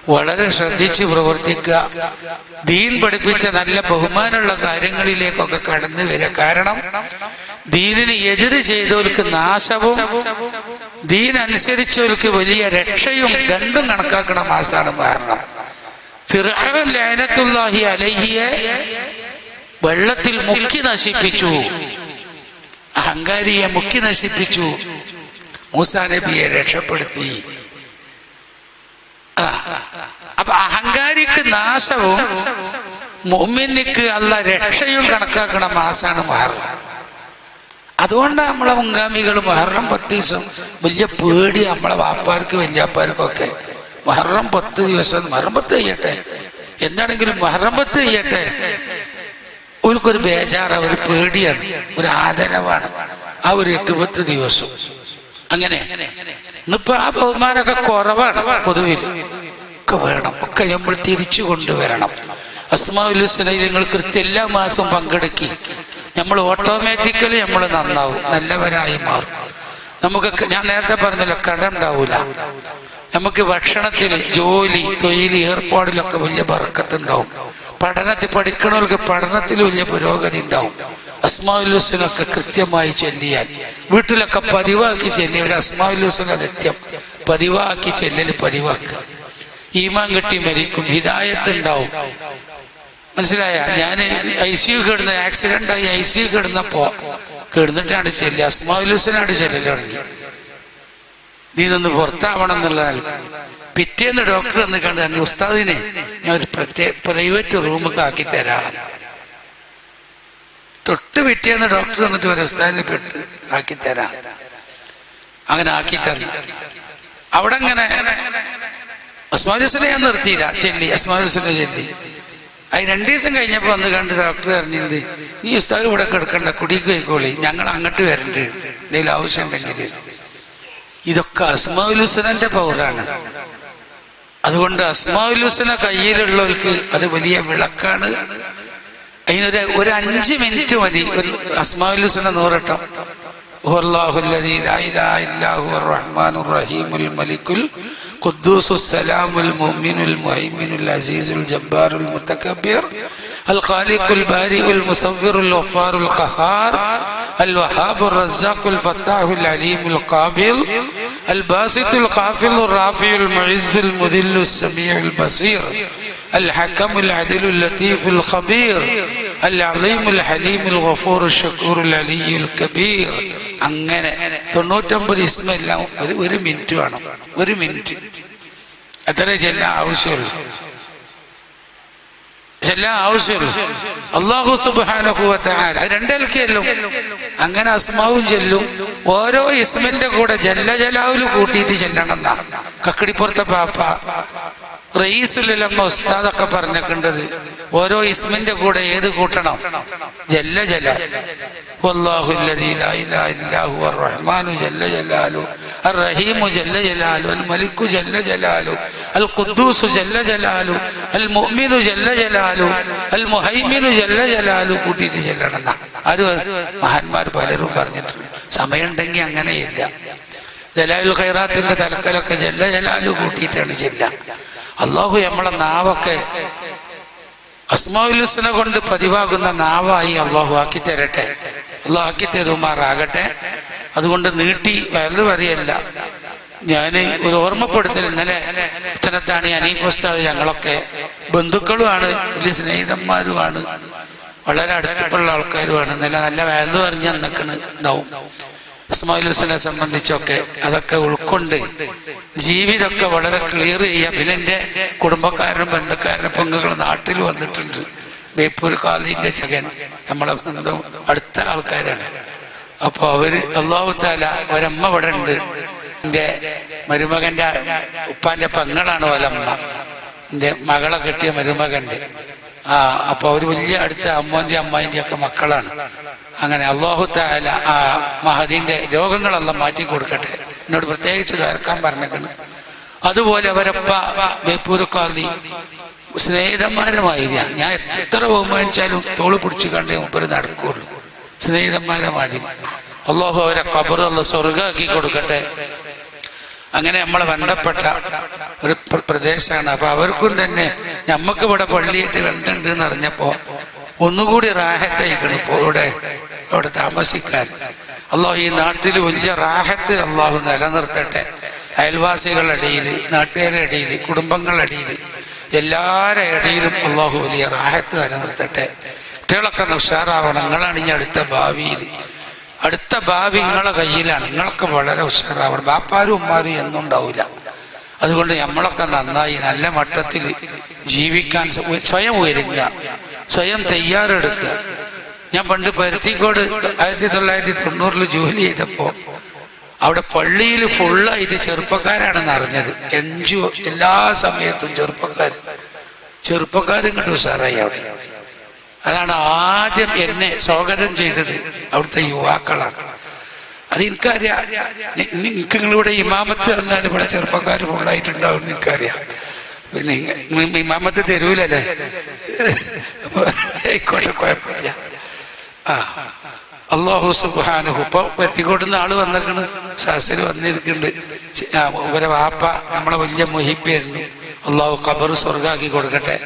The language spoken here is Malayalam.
വളരെ ശ്രദ്ധിച്ച് പ്രവർത്തിക്കുക ദീൻ പഠിപ്പിച്ച നല്ല ബഹുമാനമുള്ള കാര്യങ്ങളിലേക്കൊക്കെ കടന്നു വരിക കാരണം ദീനിന് എതിര് ചെയ്തവർക്ക് നാശവും ദീൻ അനുസരിച്ചവർക്ക് വലിയ രക്ഷയും രണ്ടും കണക്കാക്കണ മാസമാണ് കാരണം ഫിർഅവൻ ലഅനത്തുല്ലാഹി അലൈഹിയെ വെള്ളത്തിൽ മുക്കി നശിപ്പിച്ചു അഹങ്കാരിയെ മുക്കി നശിപ്പിച്ചു മൂസാ നബിയെ രക്ഷപ്പെടുത്തി ആ. അപ്പൊ അഹങ്കാരിക്ക് നാശവും മുമ്മിനിക്ക് അല്ല രക്ഷയും കണക്കാക്കണ മാസാണ് മഹറം അതുകൊണ്ടാണ് നമ്മളെ മുൻഗാമികൾ മഹറം പത്ത് ദിവസം വലിയ പേടി നമ്മളെ വാപ്പാർക്ക് വല്യാപ്പാർക്കൊക്കെ മഹറം പത്ത് ദിവസം മഹറം പത്ത് ചെയ്യട്ടെ എന്താണെങ്കിലും മഹറം പത്ത് ചെയ്യട്ടെ ഓർക്കൊരു ബേജാറ് ഒരു പേടിയാണ് ഒരു ആദരവാണ് ആ ഒരു എട്ട് പത്ത് ദിവസം അങ്ങനെ ഇന്നിപ്പോ ആ ബഹുമാനമൊക്കെ കുറവാണ് പൊതുവിൽ ഒക്കെ വേണം ഒക്കെ നമ്മൾ തിരിച്ചു കൊണ്ടുവരണം അസ്മാവുലുസനയിൽ നിങ്ങൾ കൃത്യം എല്ലാ മാസവും പങ്കെടുക്കി നമ്മൾ ഓട്ടോമാറ്റിക്കലി നമ്മൾ നന്നാവും നല്ലവരായി മാറും നമുക്കൊക്കെ ഞാൻ നേരത്തെ പറഞ്ഞല്ലോ കട ഉണ്ടാവൂല നമുക്ക് ഭക്ഷണത്തിൽ ജോലി തൊഴിൽ ഏർപ്പാടിലൊക്കെ വലിയ ബറക്കത്തുണ്ടാവും പഠനത്തിൽ പഠിക്കണവർക്ക് പഠനത്തിൽ വലിയ പുരോഗതി ഉണ്ടാവും അസ്മാവുലുസിനൊക്കെ കൃത്യമായി ചൊല്ലിയാൽ വീട്ടിലൊക്കെ പതിവാക്കി ചെല്ലിയ ഒരു അസ്മാവുലുസിന നിത്യം പതിവാക്കി ചെല്ലൽ പതിവാക്കുക ഈമാൻ കെട്ടി മരിക്കും ഹിദായത്ത് ഉണ്ടാവും മനസ്സിലായ ഞാൻ ഐ സി യു കിടന്ന ആക്സിഡന്റ് ആയി ഐ സി യു കിടന്നപ്പോ കിടന്നിട്ടാണ് ചെല്ലുക അസ്മാവുലുസിനാണ് ചെല്ലൽ തുടങ്ങി നീ നിന്ന് പുറത്താവണം എന്നുള്ള നിലക്ക് പിറ്റേന്ന് ഡോക്ടർ എന്ന് കണ്ടു ഉസ്താദിനെ ഞാൻ ഒരു പ്രത്യേക പ്രൈവറ്റ് റൂമൊക്കെ ആക്കി തരാം തൊട്ട് പിറ്റേന്ന് ഡോക്ടർ വന്നിട്ട് ഒരു ഉസ്താദിനെ പെട്ട് ആക്കി തരാം അങ്ങനെ ആക്കി തന്നു അവിടെ അങ്ങനെ അസ്മാലുസിനെ ഞാൻ നിർത്തിയില്ല ചെല്ലി അസ്മാലുസിനെ ചെല്ലി അത് രണ്ടു ദിവസം കഴിഞ്ഞപ്പോൾ വന്ന് കണ്ട് ഡോക്ടർ പറഞ്ഞത് ഈ ഉസ്താദ് ഇവിടെ കിടക്കണ്ട കുടിക്ക് പോയിക്കോളി ഞങ്ങൾ അങ്ങോട്ട് വരണ്ട് എന്തെങ്കിലും ആവശ്യമുണ്ടെങ്കിൽ ഇതൊക്കെ അസ്മാവുലുസനന്റെ പൗറാണ് അതുകൊണ്ട് അസ്മാവുലുസന കയ്യിലുള്ളവർക്ക് അത് വലിയ വിളക്കാണ് അതിനൊരു ഒരു അഞ്ച് മിനിറ്റ് മതി ഒരു അസ്മാവുലുസന നൂറട്ടം هو الله الذي لا إله إلا هو الرحمن الرحيم الملك القدوس السلام المؤمن المهيمن العزيز الجبار المتكبر الخالق البارئ المصور الغفار القهار الوهاب الرزاق الفتاح العليم القابل الباسط القافل الرافع المعز المذل السميع البصير الحكم العدل اللطيف الخبير العظيم الحليم الغفور الشكور العلي الكبير അങ്ങനെ തൊണ്ണൂറ്റമ്പത് ഇസ്മെല്ലാം ഒരു ഒരു മിനിറ്റ് വേണം ഒരു മിനിറ്റ് അത്രേ ചെല്ലാൻ ആവശ്യമുള്ളൂ ചെല്ലാൻ ആവശ്യമുള്ളൂ അള്ളാഹു സുബാനുഭവത്താൽ രണ്ടേൽക്കല്ലോ അങ്ങനെ അസ്മാവും ചെല്ലും ഓരോ ഇസ്മിന്റെ കൂടെ ജല്ല ജലാവില് കൂട്ടിയിട്ട് ചെല്ലണം എന്നാ കക്കടിപ്പുറത്തെ പാപ്പ റയീസുലമ്മ ഉസ്താദൊക്കെ പറഞ്ഞിട്ടുണ്ടത് ഓരോ ഇസ്മിന്റെ കൂടെ ഏത് കൂട്ടണം ജല്ല ജല والله الذي لا اله الا هو الرحمن جل جلاله الرحيم جل جلاله الملك جل جلاله القدوس جل جلاله المؤمن جل جلاله المهيمن جل جلاله കൂട്ടിയിട്ട് ചെല്ലണം എന്നാ അത് മഹാന്മാർ പലരും പറഞ്ഞിട്ടുണ്ട് സമയമുണ്ടെങ്കിൽ അങ്ങനെയില്ല ജലാലുൽ ഖൈറാത്തിന്റെ തലക്കലൊക്കെ ജല്ല ജലാലു കൂട്ടിയിട്ടാണ് ചെല്ല അള്ളാഹു നമ്മളെ നാവൊക്കെ അസ്മാവുലുസ്നെ കൊണ്ട് പതിവാകുന്ന നാവായി അള്ളാഹു ആക്കി തരട്ടെ അള്ളാഹു ആക്കി തരുമാറാകട്ടെ അതുകൊണ്ട് നീട്ടി വലുത് പറയല്ല ഞാൻ ഒരു ഓർമ്മപ്പെടുത്തൽ ഇന്നലെ ഇത്തരത്താണ് അനീഫ് ഉസ്താദ് ഞങ്ങളൊക്കെ ബന്ധുക്കളുമാണ് വലിയ സ്നേഹിതന്മാരുമാണ് വളരെ അടുത്തുള്ള ആൾക്കാരുമാണ് ഇന്നലെ നല്ല വലുത് പറഞ്ഞ് നിൽക്കണ് ഉണ്ടാവും ഇസ്മായിൽ ഹുസനെ സംബന്ധിച്ചൊക്കെ അതൊക്കെ ഉൾക്കൊണ്ട് ജീവിതമൊക്കെ വളരെ ക്ലിയർ ചെയ്യാം പിന്നെ എൻ്റെ കുടുംബക്കാരനും ബന്ധുക്കാരനും പെങ്ങുകൾ നാട്ടിൽ വന്നിട്ടുണ്ട് ബേപ്പൂർ കാലിന്റെ ചകൻ നമ്മളെ ബന്ധം അടുത്ത ആൾക്കാരാണ് അപ്പൊ അവര് അള്ളാഹു താല ഒരമ്മ ഇവിടെ ഉണ്ട് എൻ്റെ മരുമകന്റെ ഉപ്പാന്റെ പെങ്ങളാണ് ഒലമ്മ എൻ്റെ മകളെ കെട്ടിയ മരുമകന്റെ ആ അപ്പൊ അവര് വലിയ അടുത്ത അമ്മോന്റെ അമ്മായിന്റെ ഒക്കെ മക്കളാണ് അങ്ങനെ അള്ളാഹു താല ആ മഹദീന്റെ രോഗങ്ങളെല്ലാം മാറ്റി കൊടുക്കട്ടെ എന്നോട് പ്രത്യേകിച്ച് കേൾക്കാൻ പറഞ്ഞേക്കണ് അതുപോലെ അവരപ്പ ബേപ്പൂർക്കാലി സ്നേഹിതന്മാരുമായില്ല ഞാൻ എത്ര ബഹുമാനിച്ചാലും തോള് പിടിച്ചു കണ്ടേ മുപ്പര് നടക്കുള്ളൂ സ്നേഹിതന്മാരെ മാതിരി അള്ളാഹു അവരെ കബർ അല്ല സ്വർഗാക്കി കൊടുക്കട്ടെ അങ്ങനെ നമ്മളെ ബന്ധപ്പെട്ട ഒരു പ്ര- പ്രദേശമാണ് അപ്പൊ അവർക്കും തന്നെ നമുക്ക് ഇവിടെ പള്ളിയായിട്ട് ബന്ധമുണ്ട് എന്ന് അറിഞ്ഞപ്പോ ഒന്നുകൂടി റാഹത്തായിക്കണം ഇപ്പോൾ ഇവിടെ ഇവിടെ താമസിക്കാൻ അള്ളാഹു ഈ നാട്ടിൽ വലിയ റാഹത്ത് അള്ളാഹു നിലനിർത്തട്ടെ അയൽവാസികളുടെ ഇടയിൽ നാട്ടുകാരുടെ ഇടയിൽ കുടുംബങ്ങളുടെ ഇടയിൽ എല്ലാവരുടെ ഇടയിലും അള്ളാഹു വലിയ റാഹത്ത് നിലനിർത്തട്ടെ കുട്ടികളൊക്കെ ഒന്ന് ഉഷാറാവണം നിങ്ങളാണ് ഇനി അടുത്ത ഭാവിയിൽ അടുത്ത ഭാവി നിങ്ങളെ കയ്യിലാണ് നിങ്ങളൊക്കെ വളരെ ഉഷാറാവണം ബാപ്പാരും ഉമ്മാരും എന്നും ഉണ്ടാവില്ല അതുകൊണ്ട് നമ്മളൊക്കെ നന്നായി നല്ല മട്ടത്തിൽ ജീവിക്കാൻ സ്വ- സ്വയം ഒരുങ്ങുക സ്വയം തയ്യാറെടുക്കുക ഞാൻ പണ്ട് പരുത്തിക്കോട് ആയിരത്തി തൊള്ളായിരത്തി തൊണ്ണൂറിൽ ജോലി ചെയ്തപ്പോൾ അവിടെ പള്ളിയിൽ ഫുള്ളായിട്ട് ചെറുപ്പക്കാരാണെന്ന് അറിഞ്ഞത് എൻജു എല്ലാ സമയത്തും ചെറുപ്പക്കാർ ചെറുപ്പക്കാരും കണ്ടു ഉഷാറായി അവിടെ അതാണ് ആദ്യം എന്നെ സ്വാഗതം ചെയ്തത് അവിടുത്തെ യുവാക്കളാണ് അത് എനിക്കറിയാം നി- നിങ്ങക്ക് നിങ്ങളിവിടെ ഇമാമത്ത് തന്നാൽ ഇവിടെ ചെറുപ്പക്കാർ ഫുള്ളായിട്ടുണ്ടാവും എനിക്കറിയാം പിന്നെ ഇങ്ങ- ഇ- ഇമാമത്ത് തരൂലല്ലേ അപ്പൊ ആയിക്കോട്ടെ കുഴപ്പമില്ല ആ അള്ളാഹു സുബാനുഹു ഇപ്പൊ പറ്റിക്കോട്ടുന്ന ആള് വന്നിരിക്കണ് ശാസ്ത്രി വന്നിരിക്കുന്നുണ്ട് ചെ- ആ, ഇവരെ വാപ്പ നമ്മളെ വലിയ മൊഹിപ്പായിരുന്നു അള്ളാഹു ഖബർ സ്വർഗാക്കി കൊടുക്കട്ടെ